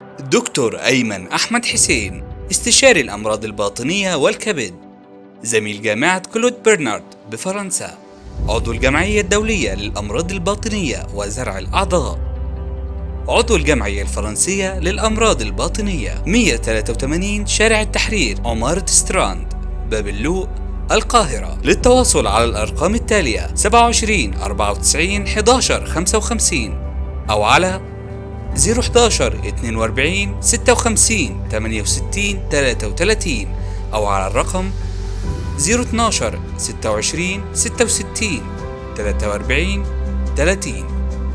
دكتور أيمن أحمد حسين استشاري الأمراض الباطنية والكبد زميل جامعة كلود برنارد بفرنسا عضو الجمعية الدولية للأمراض الباطنية وزرع الأعضاء عضو الجمعية الفرنسية للأمراض الباطنية 183 شارع التحرير عمارة ستراند باب اللوق القاهرة للتواصل على الأرقام التالية 27 94 11 55 أو على 011 42 56 68 33 أو على الرقم 012 26 66 43 30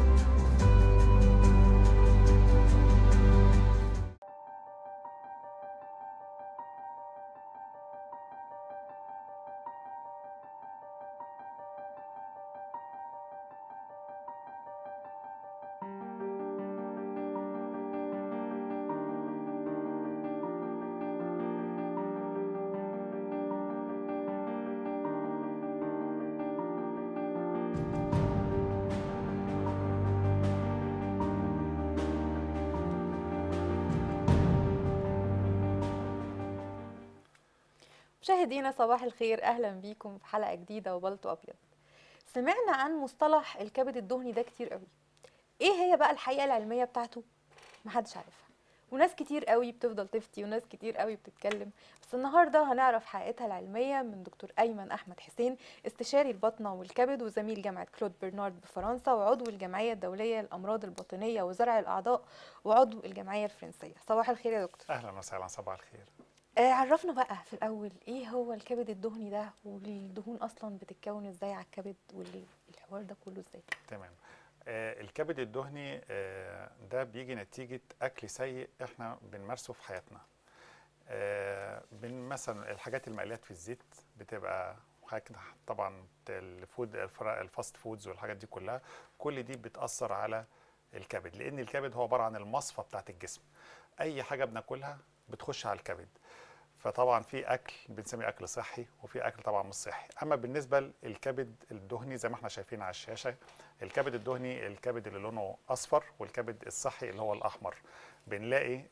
مشاهدينا صباح الخير اهلا بيكم في حلقه جديده وبلطو ابيض سمعنا عن مصطلح الكبد الدهني ده كتير قوي ايه هي بقى الحقيقه العلميه بتاعته محدش عارفها وناس كتير قوي بتفضل تفتي وناس كتير قوي بتتكلم بس النهارده هنعرف حقيقتها العلميه من دكتور ايمن احمد حسين استشاري البطنه والكبد وزميل جامعه كلود برنارد بفرنسا وعضو الجمعيه الدوليه للامراض الباطنيه وزرع الاعضاء وعضو الجمعيه الفرنسيه صباح الخير يا دكتور اهلا وسهلا صباح الخير آه، عرفنا بقى في الأول إيه هو الكبد الدهني ده والدهون أصلا بتتكون إزاي على الكبد والحوار ده كله إزاي؟ تمام آه الكبد الدهني آه ده بيجي نتيجة أكل سيء إحنا بنمارسه في حياتنا آه بن مثلا الحاجات المقليات في الزيت بتبقى حاجات طبعا الفود الفرا- الفاست فودز والحاجات دي كلها كل دي بتأثر على الكبد لأن الكبد هو عبارة عن المصفى بتاعت الجسم أي حاجة بناكلها بتخش على الكبد فطبعا في اكل بنسميه اكل صحي وفي اكل طبعا مش صحي اما بالنسبه للكبد الدهني زي ما احنا شايفين على الشاشه الكبد الدهني الكبد اللي لونه اصفر والكبد الصحي اللي هو الاحمر بنلاقي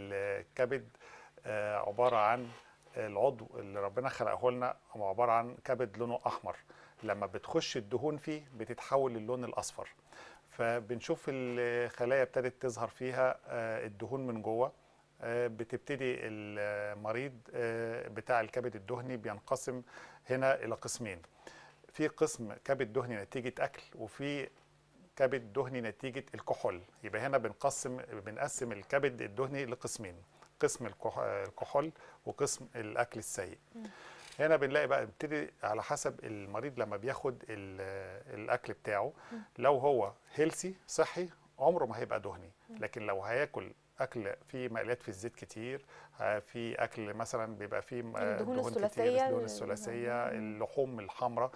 الكبد آه، عباره عن العضو اللي ربنا خلقه لنا هو عباره عن كبد لونه احمر لما بتخش الدهون فيه بتتحول للون الاصفر فبنشوف الخلايا ابتدت تظهر فيها آه، الدهون من جوه آه، بتبتدي المريض آه، بتاع الكبد الدهني بينقسم هنا الى قسمين في قسم كبد دهني نتيجه اكل وفي كبد دهني نتيجه الكحول يبقى هنا بنقسم بنقسم الكبد الدهني لقسمين قسم الكح- الكحول وقسم الاكل السيء هنا بنلاقي بقى بنبتدي على حسب المريض لما بياخد ال- الاكل بتاعه لو هو هيلسي صحي عمره ما هيبقى دهني لكن لو هياكل اكل فيه مقليات في الزيت كتير آه، في اكل مثلا بيبقى فيه م- آه، الدهون دهون الثلاثية كتير الدهون اللي- الثلاثيه اللحوم الحمراء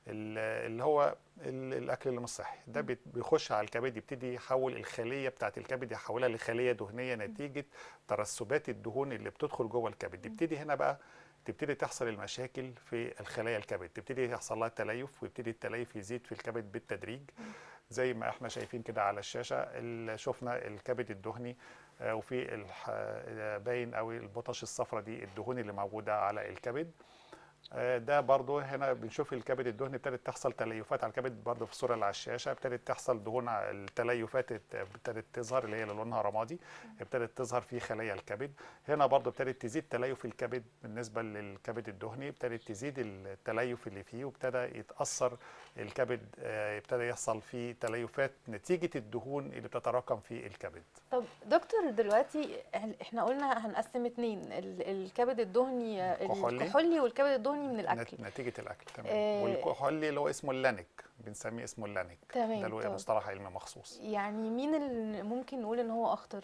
ال- اللي هو ال- الاكل اللي مش صحي ده بيت- بيخش على الكبد يبتدي يحول الخليه بتاعت الكبد يحولها لخليه دهنيه نتيجه ترسبات الدهون اللي بتدخل جوه الكبد يبتدي هنا بقى تبتدي تحصل المشاكل في الخلايا الكبد تبتدي يحصل لها تليف ويبتدي التليف يزيد في الكبد بالتدريج زي ما احنا شايفين كده على الشاشه ال- شفنا الكبد الدهني آه، وفي الح- آه، باين قوي البطش الصفراء دي الدهون اللي موجوده على الكبد آه، ده برضو هنا بنشوف الكبد الدهني ابتدت تحصل تليفات على الكبد برضو في الصوره اللي على الشاشه ابتدت تحصل دهون على التليفات ات- ابتدت تظهر اللي هي اللي لونها رمادي ابتدت تظهر في خلايا الكبد هنا برضو ابتدت تزيد تليف الكبد بالنسبه للكبد الدهني ابتدت تزيد التليف اللي فيه وابتدى يتاثر الكبد آه، ابتدى يحصل فيه تليفات نتيجه الدهون اللي بتتراكم في الكبد طب دكتور دلوقتي إح- إحنا قلنا هنقسم اتنين ال- الكبد الدهني آه، الكحولي. الكحولي والكبد الدهني من الأكل نت- نتيجه الاكل تمام آه، والكحولي اللي هو اسمه اللانك بنسميه اسمه اللانك تمام، ده له طب. مصطلح علمي مخصوص يعني مين اللي ممكن نقول إن هو أخطر؟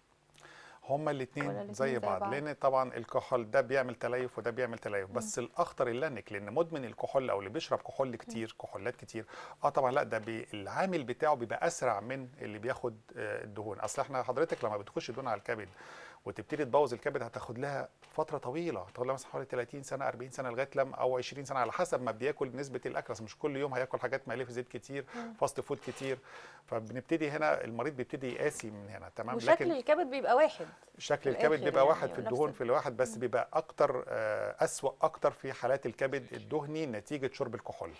هما ولا الاثنين الاتنين زي زي بعض بعض؟ لان طبعا الكحول ده بيعمل تليف وده بيعمل تليف بس الاخطر اللانك لان مدمن الكحول او اللي بيشرب كحول كتير كحولات كتير اه طبعا لا ده بي العامل بتاعه بيبقى اسرع من اللي بياخد آه، الدهون اصل احنا حضرتك لما بتخش دهون على الكبد وتبتدي تبوظ الكبد هتاخد لها فتره طويله هتاخد لها مثلا حوالي 30 سنه 40 سنه لغايه لما او 20 سنه على حسب ما بياكل نسبه الاكل أصل مش كل يوم هياكل حاجات مقليه في زيت كتير فاست فود كتير فبنبتدي هنا المريض بيبتدي يقاسي من هنا تمام وشكل الكبد بيبقى واحد شكل الآخر الكبد بيبقى يعني واحد في نفس الدهون ال- في الواحد بس بيبقى اكتر آه، اسوأ اكتر في حالات الكبد الدهني نتيجه شرب الكحول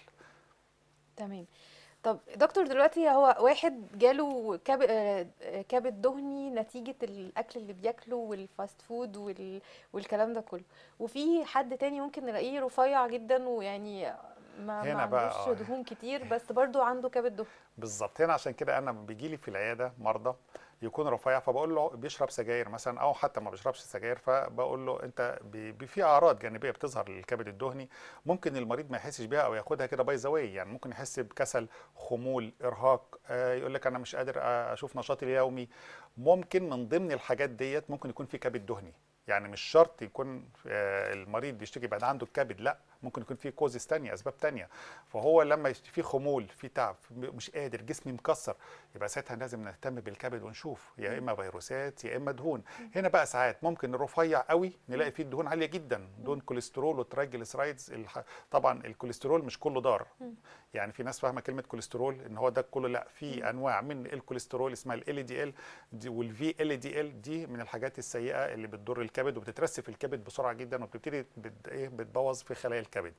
تمام طب دكتور دلوقتي هو واحد جاله كبد آه، آه، كبد دهني نتيجة الأكل اللي بياكله والفاست فود وال... والكلام ده كله وفي حد تاني ممكن نلاقيه رفيع جدا ويعني ما, هنا ما بقى عندوش آه. دهون كتير بس برضو عنده كبد دهني بالظبط هنا عشان كده انا بيجي لي في العياده مرضى يكون رفيع فبقول له بيشرب سجاير مثلا او حتى ما بيشربش سجاير فبقول له انت بي بي- في اعراض جانبيه بتظهر للكبد الدهني ممكن المريض ما يحسش بيها او ياخدها كده باي ذا واي يعني ممكن يحس بكسل خمول ارهاق آه يقول لك انا مش قادر آه، اشوف نشاطي اليومي ممكن من ضمن الحاجات ديت ممكن يكون في كبد دهني يعني مش شرط يكون آه، المريض بيشتكي بعد عنده الكبد لا ممكن يكون في كوزز تانية اسباب تانية فهو لما يشت- في خمول في تعب م- مش قادر جسمي مكسر يبقى ساعتها لازم نهتم بالكبد ونشوف يا اما فيروسات يا اما دهون هنا بقى ساعات ممكن الرفيع قوي نلاقي فيه الدهون عاليه جدا دهون كوليسترول وترايجليسرايدز الح... طبعا الكوليسترول مش كله ضار يعني في ناس فاهمه كلمه كوليسترول ان هو ده كله لا في انواع من الكوليسترول اسمها ال دي ال والفي ال دي ال دي من الحاجات السيئه اللي بتضر الكبد وبتترسب الكبد بسرعه جدا وبتبتدي بت... ايه بتبوظ في خلايا الكبد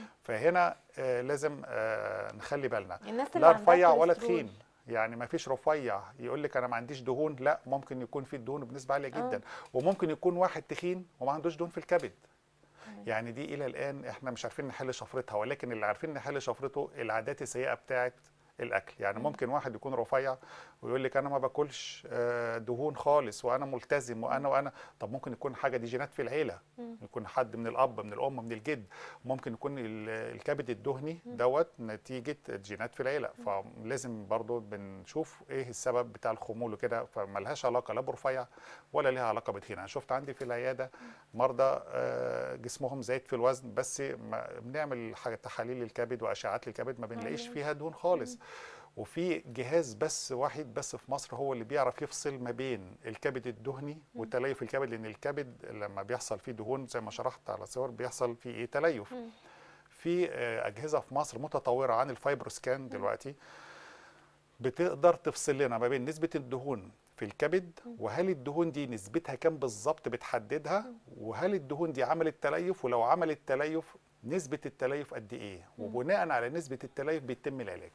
فهنا آه لازم آه نخلي بالنا الناس اللي لا عندها رفيع ولا كوليسترول. تخين يعني ما فيش رفيع يقول لك انا ما عنديش دهون لا ممكن يكون في الدهون بنسبه عاليه جدا وممكن يكون واحد تخين وما عندوش دهون في الكبد يعني دي الى الان احنا مش عارفين نحل شفرتها ولكن اللي عارفين نحل شفرته العادات السيئه بتاعه الاكل يعني ممكن واحد يكون رفيع ويقول لك انا ما باكلش آه، دهون خالص وانا ملتزم وانا وانا طب ممكن يكون حاجه دي جينات في العيله يكون حد من الاب من الام من الجد ممكن يكون ال- الكبد الدهني دوت نتيجه جينات في العيله فلازم برضو بنشوف ايه السبب بتاع الخمول وكده فملهاش علاقه لا برفيع ولا ليها علاقه بتخين انا شفت عندي في العياده مرضى آه، جسمهم زايد في الوزن بس ما- بنعمل حاجة تحاليل الكبد واشعات للكبد ما بنلاقيش فيها دهون خالص وفي جهاز بس واحد بس في مصر هو اللي بيعرف يفصل ما بين الكبد الدهني وتليف الكبد لان الكبد لما بيحصل فيه دهون زي ما شرحت على صور بيحصل فيه ايه تليف في آه، اجهزه في مصر متطوره عن الفايبروسكان دلوقتي بتقدر تفصل لنا ما بين نسبه الدهون في الكبد وهل الدهون دي نسبتها كام بالظبط بتحددها وهل الدهون دي عملت تليف ولو عملت تليف نسبه التليف قد ايه وبناء على نسبه التليف بيتم العلاج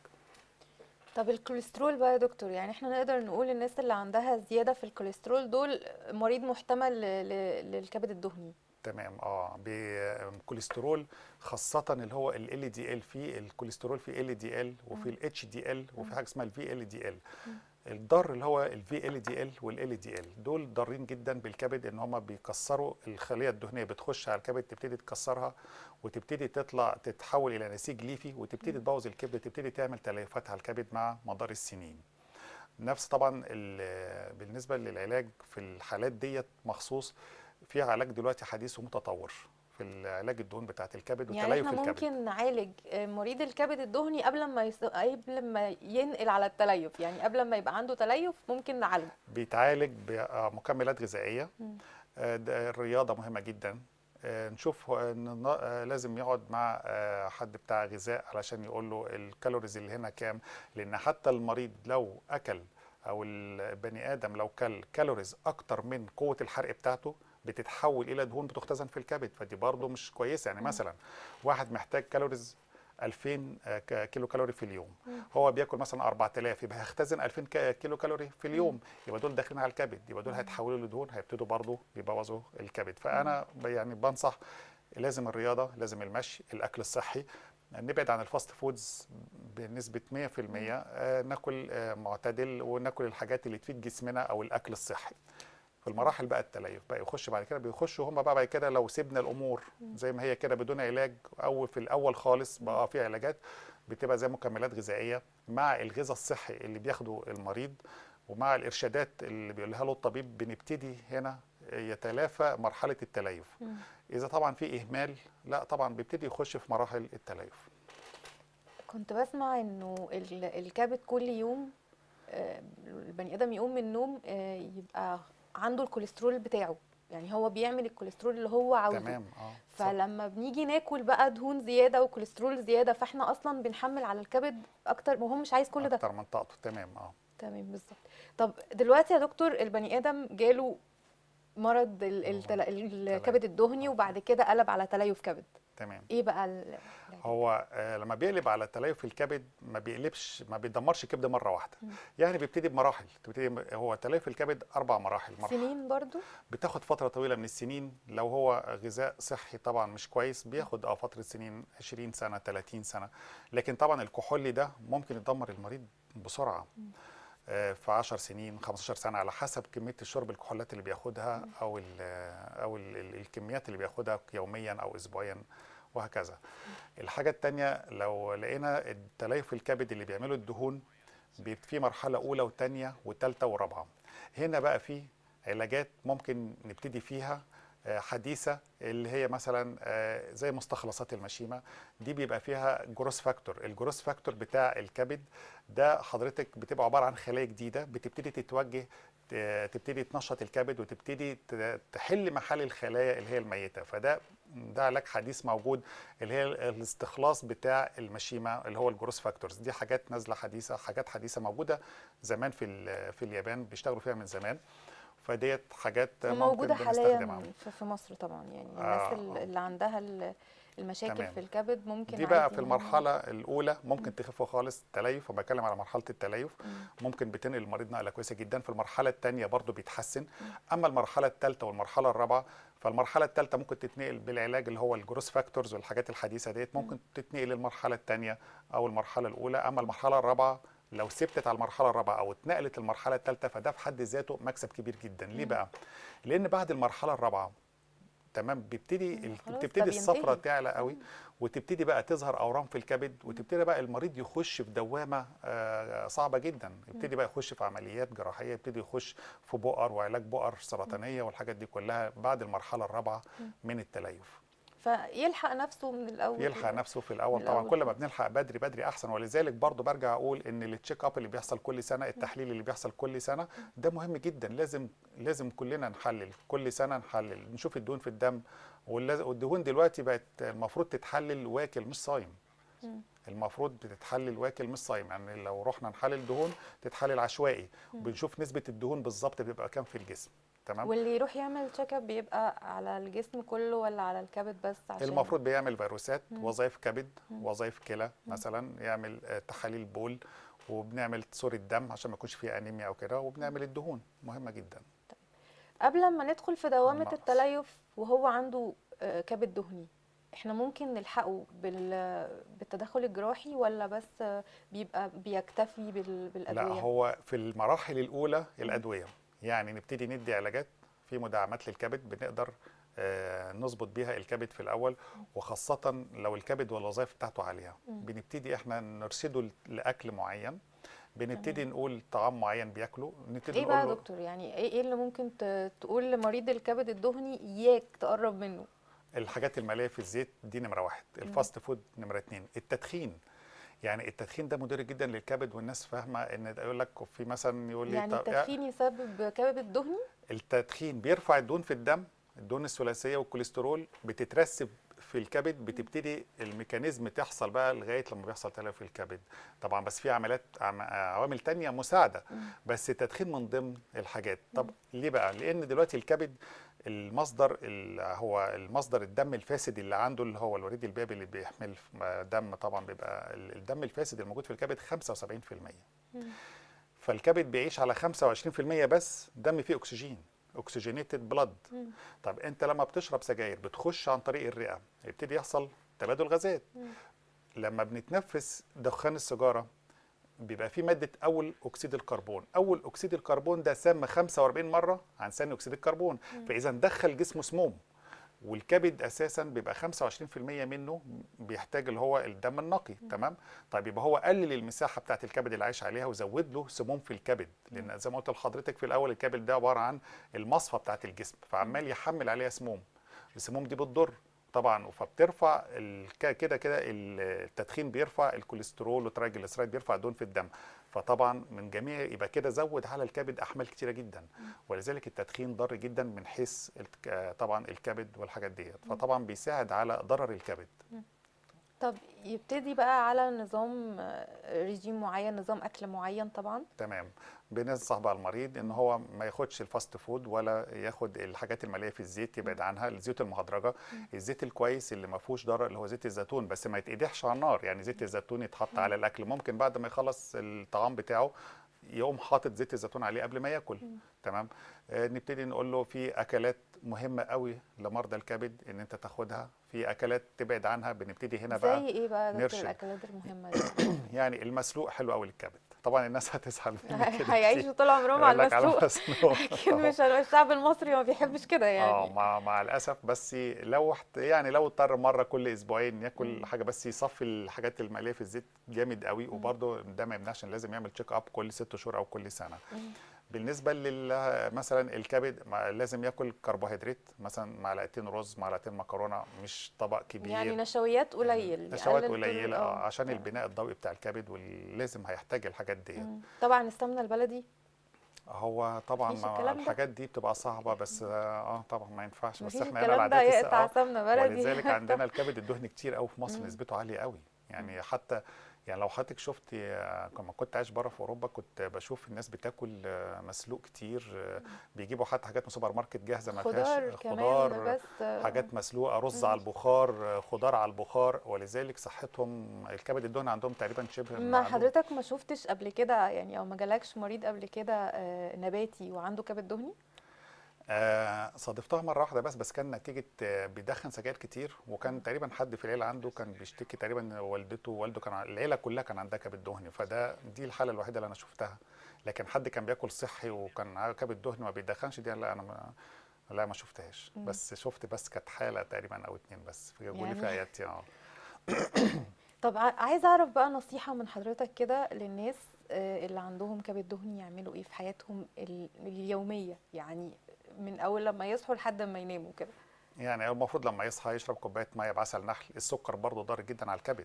طب الكوليسترول بقى يا دكتور يعني احنا نقدر نقول الناس اللي عندها زيادة في الكوليسترول دول مريض محتمل ل- ل- للكبد الدهني تمام اه بالكوليسترول خاصة اللي هو ال دي ال في الكوليسترول في ال دي ال وفي الاتش دي ال وفي حاجة اسمها الفي ال دي ال الضار اللي هو الفي ال دي ال والال دي ال دول ضارين جدا بالكبد ان هم بيكسروا الخليه الدهنيه بتخش على الكبد تبتدي تكسرها وتبتدي تطلع تتحول الى نسيج ليفي وتبتدي تبوظ الكبد تبتدي تعمل تليفات على الكبد مع مدار السنين نفس طبعا ال- بالنسبه للعلاج في الحالات ديت مخصوص في علاج دلوقتي حديث ومتطور في العلاج الدهون بتاعه الكبد يعني وتليف احنا الكبد ممكن نعالج آه، مريض الكبد الدهني قبل ما يس... قبل ما ينقل على التليف يعني قبل ما يبقى عنده تليف ممكن نعالجه بيتعالج بمكملات غذائيه آه، ده الرياضه مهمه جدا آه، نشوف هو- إن آه، لازم يقعد مع آه، حد بتاع غذاء علشان يقول له الكالوريز اللي هنا كام لان حتى المريض لو اكل او البني ادم لو كل كالوريز اكتر من قوه الحرق بتاعته بتتحول الى دهون بتختزن في الكبد فدي برضه مش كويسه يعني مثلا واحد محتاج كالوريز 2000 آه، ك- كيلو كالوري في اليوم هو بياكل مثلا 4000 يبقى هيختزن 2000 ك- كيلو كالوري في اليوم يبقى دول داخلين على الكبد يبقى دول هيتحولوا لدهون هيبتدوا برضه يبوظوا الكبد فانا ب- يعني بنصح لازم الرياضه لازم المشي الاكل الصحي نبعد عن الفاست فودز بنسبه 100% آه، ناكل آه، معتدل وناكل الحاجات اللي تفيد جسمنا او الاكل الصحي في المراحل بقى التليف بقى يخش بعد كده بيخشوا هم بقى بعد كده لو سيبنا الامور زي ما هي كده بدون علاج او في الاول خالص بقى في علاجات بتبقى زي مكملات غذائيه مع الغذاء الصحي اللي بياخده المريض ومع الارشادات اللي بيقولها له الطبيب بنبتدي هنا يتلافى مرحله التليف اذا طبعا في اهمال لا طبعا بيبتدي يخش في مراحل التليف كنت بسمع انه ال- الكبد كل يوم آه، البني ادم يقوم من النوم آه، يبقى عنده الكوليسترول بتاعه يعني هو بيعمل الكوليسترول اللي هو عاوزه تمام اه صح. فلما بنيجي ناكل بقى دهون زياده وكوليسترول زياده فاحنا اصلا بنحمل على الكبد اكتر وهو مش عايز كل ده اكتر من طاقته تمام اه تمام بالظبط طب دلوقتي يا دكتور البني ادم جاله مرض ال- التل- الكبد الدهني وبعد كده قلب على تليف كبد تمام ايه بقى ال- هو آه، لما بيقلب على تليف الكبد ما بيقلبش ما بيدمرش الكبد مره واحده يعني بيبتدي بمراحل بتبتدي هو تليف الكبد اربع مراحل مرحله سنين برضو بتاخد فتره طويله من السنين لو هو غذاء صحي طبعا مش كويس بياخد اه فتره سنين 20 سنه 30 سنه لكن طبعا الكحول ده ممكن يدمر المريض بسرعه آه، في 10 سنين 15 سنه على حسب كميه الشرب الكحولات اللي بياخدها او ال او ال ال الكميات اللي بياخدها يوميا او اسبوعيا وهكذا الحاجه الثانيه لو لقينا التليف الكبد اللي بيعمله الدهون بيبقى في مرحله اولى وثانيه وثالثه ورابعه هنا بقى في علاجات ممكن نبتدي فيها آه، حديثه اللي هي مثلا آه، زي مستخلصات المشيمه دي بيبقى فيها جروس فاكتور الجروس فاكتور بتاع الكبد ده حضرتك بتبقى عباره عن خلايا جديده بتبتدي تتوجه ت- تبتدي تنشط الكبد وتبتدي ت- تحل محل الخلايا اللي هي الميته فده ده علاج حديث موجود اللي هي الاستخلاص بتاع المشيمه اللي هو الجروس فاكتورز دي حاجات نازله حديثه حاجات حديثه موجوده زمان في ال- في اليابان بيشتغلوا فيها من زمان فديت حاجات ممكن وموجوده بنستخدمها حاليا في في مصر طبعا يعني الناس آه، ال- آه. اللي عندها ال- المشاكل تمام. في الكبد ممكن دي بقى عادي في إن هم- المرحلة الأولى ممكن تخف خالص التليف وبتكلم على مرحلة التليف مم. ممكن بتنقل المريض نقلة كويسة جدا في المرحلة الثانية برضو بيتحسن أما المرحلة الثالثة والمرحلة الرابعة فالمرحلة الثالثة ممكن تتنقل بالعلاج اللي هو الجروس فاكتورز والحاجات الحديثة ديت ممكن تتنقل للمرحلة الثانية أو المرحلة الأولى أما المرحلة الرابعة لو ثبتت على المرحلة الرابعة أو اتنقلت المرحلة الثالثة فده في حد ذاته مكسب كبير جدا ليه بقى؟ لأن بعد المرحلة الرابعة تمام بيبتدي مم، ال- خلاص، بتبتدي ده الصفرة بينتهي. تعلى قوي وتبتدي بقى تظهر اورام في الكبد وتبتدي بقى المريض يخش في دوامه آه، صعبه جدا يبتدي بقى يخش في عمليات جراحيه يبتدي يخش في بؤر وعلاج بؤر سرطانيه والحاجات دي كلها بعد المرحله الرابعه من التليف فيلحق نفسه من الاول يلحق نفسه في الاول من طبعا الأول كل ما خالص. بنلحق بدري بدري احسن ولذلك برضو برجع اقول ان التشيك اب اللي بيحصل كل سنه التحليل اللي بيحصل كل سنه ده مهم جدا لازم لازم كلنا نحلل كل سنه نحلل نشوف الدهون في الدم واللاز- والدهون دلوقتي بقت المفروض تتحلل واكل مش صايم مم. المفروض بتتحلل واكل مش صايم يعني لو رحنا نحلل دهون تتحلل عشوائي بنشوف نسبه الدهون بالظبط بتبقى كام في الجسم تمام واللي يروح يعمل تشيك اب بيبقى على الجسم كله ولا على الكبد بس عشان المفروض بيعمل فيروسات وظائف كبد وظائف كلى مثلا يعمل آه، تحاليل بول وبنعمل صورة دم عشان ما يكونش فيه انيميا او كده وبنعمل الدهون مهمة جدا قبل ما ندخل في دوامة النقص. التليف وهو عنده آه، كبد دهني احنا ممكن نلحقه بال... بالتدخل الجراحي ولا بس آه، بيبقى بيكتفي بال... لا بالأدوية هو في المراحل الاولى الادوية يعني نبتدي ندي علاجات في مدعمات للكبد بنقدر آه، نظبط بيها الكبد في الاول وخاصة لو الكبد والوظائف بتاعته عالية بنبتدي احنا نرشده لاكل معين بنبتدي نقول طعام معين بياكله نبتدي ايه بقى يا نقول له دكتور يعني ايه إيه اللي ممكن ت... تقول لمريض الكبد الدهني اياك تقرب منه الحاجات الماليه في الزيت دي نمره واحد الفاست فود نمره اتنين التدخين يعني التدخين ده مضر جدا للكبد والناس فاهمه ان ده يقول لك في مثلا يقول لي يعني طب التدخين يسبب كبد دهني التدخين بيرفع الدهون في الدم الدهون الثلاثيه والكوليسترول بتترسب في الكبد بتبتدي الميكانيزم تحصل بقى لغايه لما بيحصل تلف في الكبد طبعا بس في عمليات عم- عوامل تانية مساعده بس التدخين من ضمن الحاجات طب ليه بقى لان دلوقتي الكبد المصدر ال- هو المصدر الدم الفاسد اللي عنده اللي هو الوريد البابي اللي بيحمل دم طبعا بيبقى ال- الدم الفاسد الموجود في الكبد 75% فالكبد بيعيش على 25% بس دم فيه اكسجين اوكسجينيتد بلاد طب انت لما بتشرب سجاير بتخش عن طريق الرئه يبتدي يحصل تبادل غازات لما بنتنفس دخان السيجاره بيبقى فيه ماده اول اكسيد الكربون اول اكسيد الكربون ده سام 45 مره عن ثاني اكسيد الكربون فاذا دخل جسمه سموم والكبد اساسا بيبقى 25% منه بيحتاج اللي هو الدم النقي تمام طيب يبقى هو قلل المساحه بتاعت الكبد اللي عايش عليها وزود له سموم في الكبد لان زي ما قلت لحضرتك في الاول الكبد ده عباره عن المصفى بتاعت الجسم فعمال يحمل عليها سموم السموم دي بتضر طبعا فبترفع ال- ك- كده كده ال- التدخين بيرفع الكوليسترول والترايجليسيرايد بيرفع الدهون في الدم فطبعا من جميع يبقى كده زود على الكبد احمال كتيره جدا ولذلك التدخين ضار جدا من حيث الك- آه، طبعا الكبد والحاجات ديت فطبعا بيساعد على ضرر الكبد طب يبتدي بقى على نظام آه، ريجيم معين نظام اكل معين طبعا تمام بننصح بقى المريض ان هو ما ياخدش الفاست فود ولا ياخد الحاجات الماليه في الزيت يبعد عنها الزيوت المهدرجه الزيت الكويس اللي ما فيهوش ضرر اللي هو زيت الزيتون بس ما يتقدحش على النار يعني زيت الزيتون يتحط على الاكل ممكن بعد ما يخلص الطعام بتاعه يقوم حاطط زيت الزيتون عليه قبل ما ياكل تمام آه نبتدي نقول له في اكلات مهمه قوي لمرضى الكبد ان انت تاخدها في اكلات تبعد عنها بنبتدي هنا زي بقى ايه بقى يا دكتور نرشد. الاكلات المهمه دي يعني المسلوق حلو قوي للكبد طبعا الناس هتزعل مني كده كتير. هيعيشوا طول عمرهم على يقول لك على المسلوق المسلوق. اكيد مش الشعب المصري ما بيحبش كده اه يعني مع مع الاسف بس لو احت- يعني لو اضطر مره كل اسبوعين ياكل حاجه بس يصفي الحاجات المقليه في الزيت جامد قوي وبرده ده ما يمنعش إن لازم يعمل تشيك اب كل ست شهور او كل سنه بالنسبه لل مثلا الكبد ما- لازم ياكل كربوهيدرات مثلا معلقتين رز معلقتين مكرونه مش طبق كبير يعني نشويات قليل نشوات يقلل كل- قليله اه عشان آه. البناء الضوئي بتاع الكبد ولازم هيحتاج الحاجات دي مم. طبعا السمنه البلدي هو طبعا مفيش ما الكلام ده؟ الحاجات دي بتبقى صعبه بس اه طبعا ما ينفعش بس مفيش احنا هنا الكلام ده العادات الس- يقطع آه، سمنه بلدي ولذلك عندنا الكبد الدهني كتير قوي في مصر نسبته عاليه قوي يعني حتى يعني لو حضرتك شفت آه، لما كنت عايش بره في اوروبا كنت بشوف الناس بتاكل آه، مسلوق كتير آه، بيجيبوا حتى حاجات من سوبر ماركت جاهزه ما خضار فيهاش كمان خضار بس آه، حاجات مسلوقه رز على البخار آه، خضار على البخار ولذلك صحتهم الكبد الدهني عندهم تقريبا شبه ما معدوم. حضرتك ما شفتش قبل كده يعني او ما جالكش مريض قبل كده آه، نباتي وعنده كبد دهني آه صادفتها مره واحده بس بس كان نتيجه آه بيدخن سجاير كتير وكان تقريبا حد في العيله عنده كان بيشتكي تقريبا إن والدته ووالده كان ع- العيله كلها كان عندها كبد دهني فده دي الحاله الوحيده اللي انا شفتها لكن حد كان بياكل صحي وكان معاه كبد دهني ما بيدخنش دي لا انا ما لا ما شفتهاش بس شفت بس كانت حاله تقريبا او اتنين بس في جابوا لي في يعني- عيادتي اه طب ع- عايزه اعرف بقى نصيحه من حضرتك كده للناس آه، اللي عندهم كبد دهني يعملوا ايه في حياتهم ال- اليوميه يعني من اول لما يصحوا لحد ما يناموا كده يعني هو المفروض لما يصحى يشرب كوبايه ميه بعسل نحل السكر برضه ضار جدا على الكبد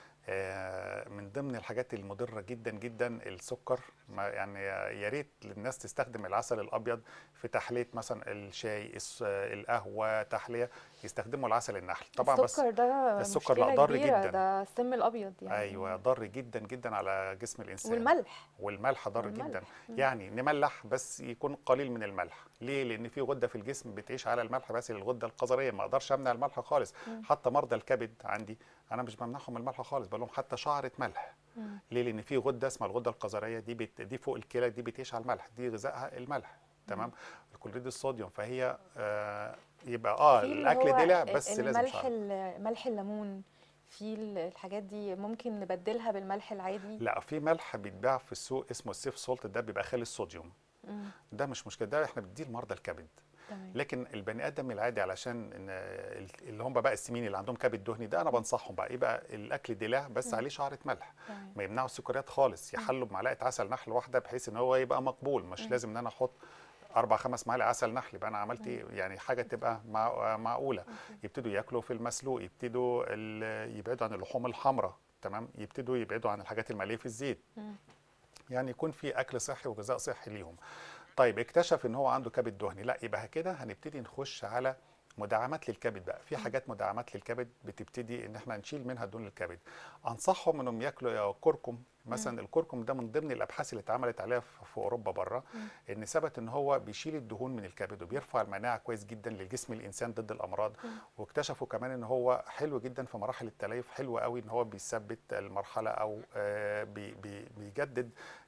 آه، من ضمن الحاجات المضره جدا جدا السكر ما يعني يا ريت الناس تستخدم العسل الابيض في تحليه مثلا الشاي الس- القهوه تحليه يستخدموا العسل النحل طبعا بس السكر ده السكر مشكلة لا ضار كبيرة، جدا. ده السم الابيض يعني ايوه ضار جدا جدا على جسم الانسان والملح والملح ضار والملح. جدا يعني نملح بس يكون قليل من الملح ليه لان في غده في الجسم بتعيش على الملح بس الغده القذريه ما اقدرش امنع الملح خالص حتى مرضى الكبد عندي انا مش بمنعهم الملح خالص بقول لهم حتى شعره ملح مم. ليه لان في غده اسمها الغده القذريه دي بت... دي فوق الكلى دي بتعيش على الملح دي غذائها الملح تمام الكلوريد الصوديوم فهي آه يبقى اه في اللي الاكل هو دلع ال- بس لازم الملح شعر ال- ملح الليمون في ال- الحاجات دي ممكن نبدلها بالملح العادي لا في ملح بيتباع في السوق اسمه السيف سولت ده بيبقى خالي الصوديوم مم. ده مش مشكله ده احنا بنديه لمرضى الكبد تمام لكن البني ادم العادي علشان إن ال- اللي هم بقى السمين اللي عندهم كبد دهني ده انا بنصحهم بقى يبقى الاكل دلع بس عليه شعره ملح تمام ما يمنعوا السكريات خالص يحلوا بمعلقه عسل نحل واحده بحيث ان هو يبقى مقبول مش لازم ان انا احط اربع خمس معالق عسل نحل يبقى انا عملت ايه يعني حاجه تبقى مع معقوله يبتدوا ياكلوا في المسلوق يبتدوا ال- يبعدوا عن اللحوم الحمراء تمام يبتدوا يبعدوا عن الحاجات الماليه في الزيت مم. يعني يكون في اكل صحي وغذاء صحي ليهم طيب اكتشف ان هو عنده كبد دهني لا يبقى كده هنبتدي نخش على مدعمات للكبد بقى في حاجات مدعمات للكبد بتبتدي ان احنا نشيل منها دهون الكبد انصحهم انهم ياكلوا يا كركم مثلا الكركم ده من ضمن الابحاث اللي اتعملت عليها في في اوروبا بره ان ثبت ان هو بيشيل الدهون من الكبد وبيرفع المناعه كويس جدا للجسم الانسان ضد الامراض واكتشفوا كمان ان هو حلو جدا في مراحل التليف حلو قوي ان هو بيثبت المرحله او آه، بي بي بيجدد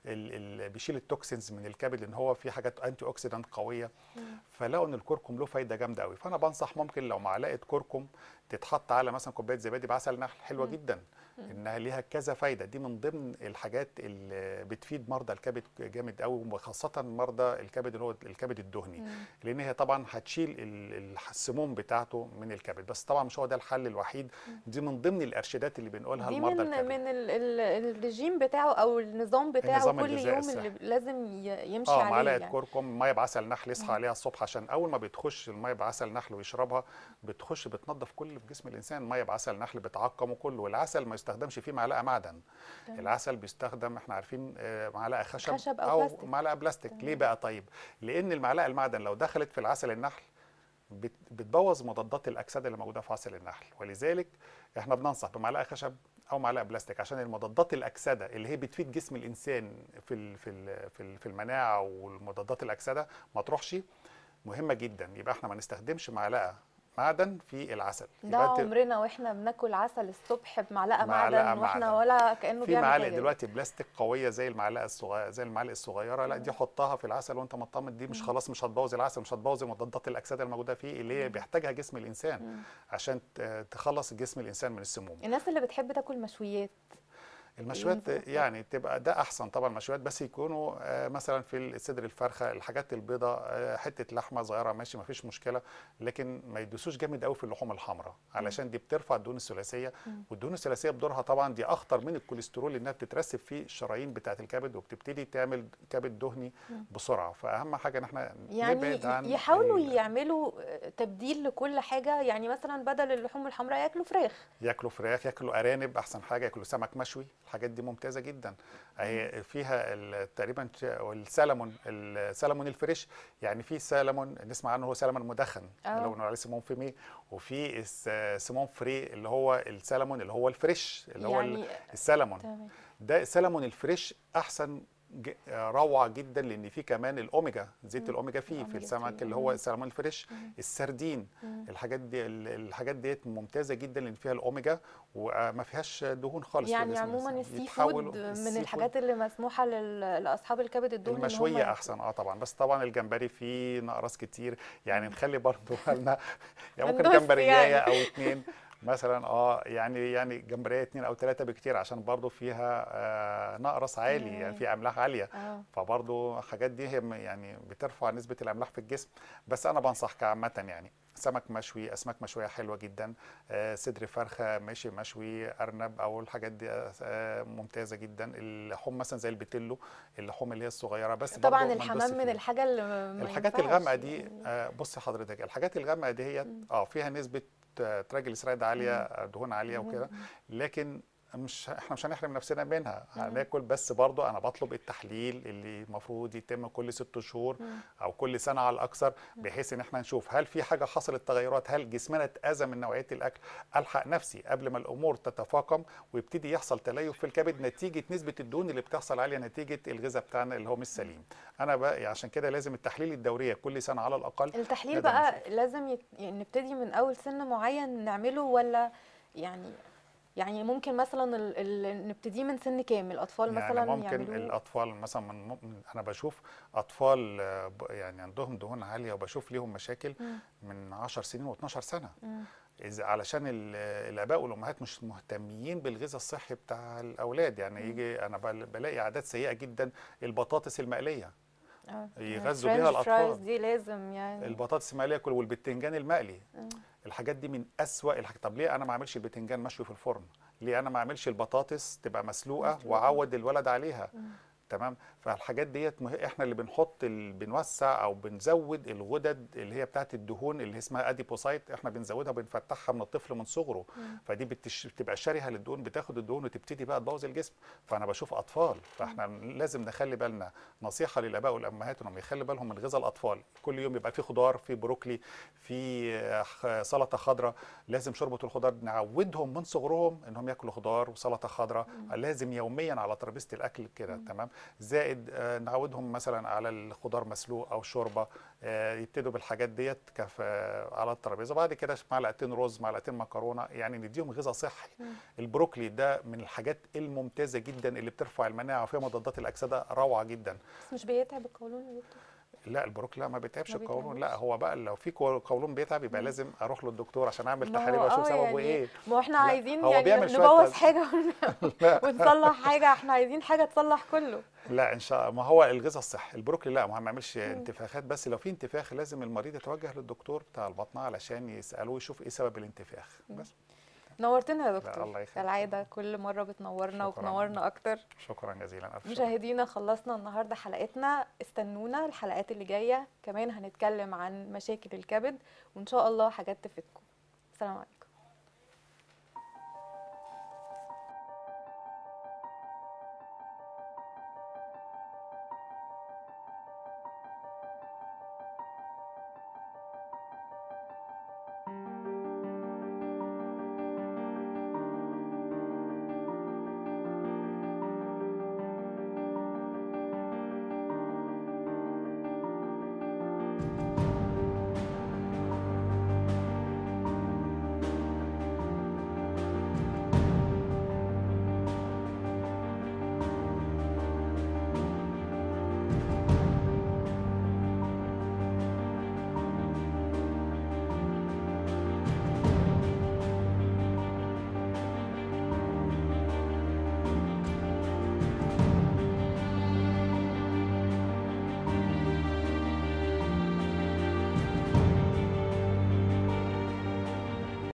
ال ال بيشيل التوكسينز من الكبد لان هو في حاجات انتي اوكسيدانت قويه فلقوا ان الكركم له فايده جامده قوي فانا بنصح ممكن لو معلقه كركم تتحط على مثلا كوبايه زبادي بعسل نحل حلوه جدا انها ليها كذا فايده دي من ضمن الحاجات اللي بتفيد مرضى الكبد جامد قوي وخاصه مرضى الكبد اللي هو الكبد الدهني مم. لان هي طبعا هتشيل ال- ال- السموم بتاعته من الكبد بس طبعا مش هو ده الحل الوحيد دي من ضمن الارشادات اللي بنقولها دي لمرضى من الكبد من ال ال الرجيم بتاعه او النظام بتاعه النظام كل الغذائي يوم اللي الصحي. لازم ي- يمشي اه عليه معلقه يعني. كركم ميه بعسل نحل يصحى عليها الصبح عشان اول ما بتخش الميه بعسل نحل ويشربها بتخش بتنظف كل اللي في جسم الانسان ميه بعسل نحل بتعقمه كله والعسل ما يستخدمش فيه معلقه معدن تمام. العسل بيستخدم احنا عارفين آه، معلقه خشب, خشب أو او بلاستيك. معلقه بلاستيك ليه تمام. بقى طيب لان المعلقه المعدن لو دخلت في العسل النحل بت- بتبوظ مضادات الاكسده اللي موجوده في عسل النحل ولذلك احنا بننصح بمعلقه خشب او معلقه بلاستيك عشان المضادات الاكسده اللي هي بتفيد جسم الانسان في ال- في ال- في ال- في المناعه والمضادات الاكسده ما تروحش مهمه جدا يبقى احنا ما نستخدمش معلقه معدن في العسل ده يبقى أنت- عمرنا واحنا بناكل عسل الصبح بمعلقه معلقة معدن واحنا معدن. ولا كانه في بيعمل معالق حاجة. دلوقتي بلاستيك قويه زي المعلقه الصغيره زي المعالق الصغيره لا دي حطها في العسل وانت مطمن دي مش خلاص مش هتبوظ العسل مش هتبوظ مضادات الاكسده الموجوده فيه اللي هي بيحتاجها جسم الانسان مم. عشان ت- تخلص جسم الانسان من السموم الناس اللي بتحب تاكل مشويات المشويات ينفع. يعني تبقى ده احسن طبعا المشويات بس يكونوا آه، مثلا في صدر الفرخه الحاجات البيضاء آه، حته لحمه صغيره ماشي ما فيش مشكله لكن ما يدوسوش جامد قوي في اللحوم الحمراء علشان دي بترفع الدهون الثلاثيه مم. والدهون الثلاثيه بدورها طبعا دي اخطر من الكوليسترول لانها بتترسب في الشرايين بتاعه الكبد وبتبتدي تعمل كبد دهني مم. بسرعه فاهم حاجه ان احنا يعني نبعد عن يحاولوا ال- يعملوا تبديل لكل حاجه يعني مثلا بدل اللحوم الحمراء ياكلوا فراخ ياكلوا فراخ ياكلوا ارانب احسن حاجه ياكلوا سمك مشوي الحاجات دي ممتازه جدا اهي فيها ال- تقريبا ش- السلمون السلمون الفريش يعني في سلمون نسمع عنه هو سلمون مدخن آه. اللي هو بنقول عليه سيمون فيمي وفي الس- سيمون فري اللي هو السلمون اللي هو الفريش اللي هو ال- يعني السلمون تمام ده السلمون الفريش احسن ج- روعه جدا لان فيه كمان الاوميجا زيت مم. الاوميجا فيه في الأوميجا السمك ثري. اللي هو مم. السلمون الفريش مم. السردين مم. الحاجات دي ال- الحاجات ديت ممتازه جدا لان فيها الاوميجا وما فيهاش دهون خالص في يعني جسم عموما الإنسان. السي يتحولوا- فود من السي الحاجات اللي مسموحه لل- لاصحاب الكبد الدهني إن هم المشويه ياكلوا. احسن اه طبعا بس طبعا الجمبري فيه نقرس كتير يعني نخلي برضه بالنا يعني ممكن ندوس جمبريايه يعني. او اتنين مثلا اه يعني يعني جمبريه اتنين او ثلاثه بكتير عشان برضه فيها آه نقرس عالي يعني تمام. فيها املاح عاليه اه فبرضه الحاجات دي هي م- يعني بترفع نسبه الاملاح في الجسم بس انا بنصح كعامه يعني سمك مشوي اسماك مشويه حلوه جدا آه صدر فرخه ماشي مشوي ارنب او الحاجات دي آه ممتازه جدا اللحوم مثلا زي البتلو اللحوم اللي هي الصغيره بس طبعا برضه ما ندوسش الحمام من فيها. الحاجه اللي ما الحاجات ينفعش الغامقه دي يعني. آه بصي حضرتك الحاجات الغامقه دي هي اه فيها نسبه آه، تراجليسيرايد عاليه آه، دهون عاليه وكده لكن مش احنا مش هنحرم نفسنا منها هناكل بس برضو انا بطلب التحليل اللي المفروض يتم كل ست شهور او كل سنه على الاكثر بحيث ان احنا نشوف هل في حاجه حصلت تغيرات هل جسمنا اتاذى من نوعيه الاكل الحق نفسي قبل ما الامور تتفاقم ويبتدي يحصل تليف في الكبد نتيجه نسبه الدهون اللي بتحصل عاليه نتيجه الغذاء بتاعنا اللي هو مش سليم انا بقى عشان كده لازم التحليل الدوريه كل سنه على الاقل التحليل نقدر بقى لازم يت... يعني نبتدي من اول سن معين نعمله ولا يعني يعني ممكن مثلا ال... ال... نبتدي من سن كام الاطفال يعني مثلا ممكن يعملوه الاطفال مثلا من من- انا بشوف اطفال آه، ب- يعني عندهم دهون عاليه وبشوف ليهم مشاكل مم. من 10 سنين و12 سنه مم. إذا علشان ال- الاباء والامهات مش مهتمين بالغذاء الصحي بتاع الاولاد يعني يجي انا بل- بلاقي عادات سيئه جدا البطاطس المقليه اه يغذوا بيها الفرنش فرايز الأطفال. دي لازم يعني البطاطس المقليه كل والبتنجان المقلي مم. الحاجات دي من اسوأ الحاجات طب ليه انا ما اعملش البتنجان مشوي في الفرن ليه انا ما اعملش البطاطس تبقى مسلوقه مسلوقة. واعود الولد عليها مم. تمام فالحاجات ديت مه... احنا اللي بنحط ال... بنوسع او بنزود الغدد اللي هي بتاعت الدهون اللي اسمها اديبوسايت احنا بنزودها وبنفتحها من الطفل من صغره مم. فدي بتش... بتبقى شرهه للدهون بتاخد الدهون وتبتدي بقى تبوظ الجسم فانا بشوف اطفال فاحنا لازم نخلي بالنا نصيحه للاباء والامهات انهم يخلي بالهم من غذاء الاطفال كل يوم يبقى في خضار في بروكلي في آه، خ- سلطه خضراء لازم شوربه الخضار نعودهم من صغرهم انهم ياكلوا خضار وسلطه خضراء لازم يوميا على ترابيزه الاكل كده تمام زائد آه، نعودهم مثلا على الخضار مسلوق او شوربه آه، يبتدوا بالحاجات ديت كف آه، على الترابيزه بعد كده معلقتين رز معلقتين مكرونه يعني نديهم غذاء صحي البروكلي ده من الحاجات الممتازه جدا اللي بترفع المناعه وفيها مضادات الاكسده روعه جدا بس مش بيتعب القولون يا دكتور لا البروك لا ما بيتعبش ما القولون لا بيتعبش. هو بقى لو في قو- قولون بيتعب يبقى لازم اروح للدكتور عشان اعمل ما هو تحاليل واشوف آه سببه يعني ايه ما هو احنا لا، عايزين هو يعني بيعمل شوية نبوظ تز- حاجه ون- لا ونصلح حاجه احنا عايزين حاجه تصلح كله لا ان شاء الله ما هو الغذاء الصحي البروكلي لا ما ما يعملش انتفاخات بس لو في انتفاخ لازم المريض يتوجه للدكتور بتاع البطنه علشان يسالوه يشوف ايه سبب الانتفاخ بس نورتنا يا لا، دكتور الله يخليك. كالعاده كل مره بتنورنا شكراً. وبتنورنا اكتر شكرا جزيلا الف شكر مشاهدينا خلصنا النهارده حلقتنا استنونا الحلقات اللي جايه كمان هنتكلم عن مشاكل الكبد وان شاء الله حاجات تفيدكم سلام عليكم